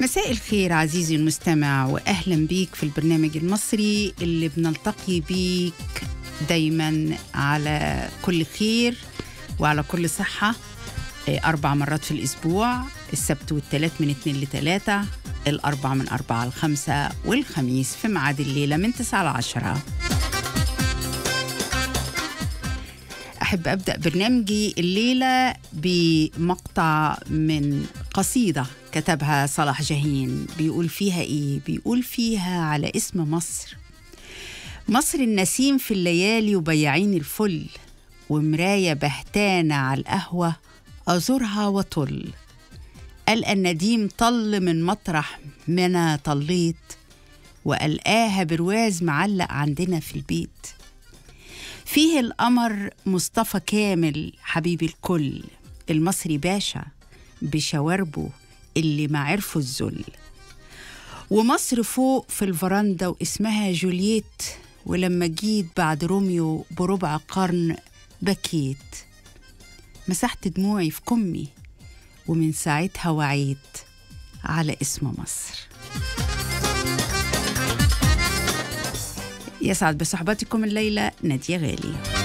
مساء الخير عزيزي المستمع واهلا بيك في البرنامج المصري اللي بنلتقي بيك دايما على كل خير وعلى كل صحة إيه، أربع مرات في الأسبوع السبت والثلاث من اتنين لتلاتة الأربع من أربعة لخمسة والخميس في ميعاد الليلة من تسعة لعشرة أحب أبدأ برنامجي الليلة بمقطع من قصيدة كتبها صلاح جاهين بيقول فيها إيه؟ بيقول فيها على اسم مصر مصر النسيم في الليالي وبياعين الفل ومراية بهتانة على القهوة أزورها وطل ألقى النديم طل من مطرح ما أنا طليت وألقاها برواز معلق عندنا في البيت فيه القمر مصطفى كامل حبيب الكل المصري باشا بشواربه اللي ما عرفوا الذل ومصر فوق في الفرندا واسمها جولييت ولما جيت بعد روميو بربع قرن بكيت مسحت دموعي في كمي ومن ساعتها وعيت على اسم مصر يسعد بصحبتكم الليلة نادية غالي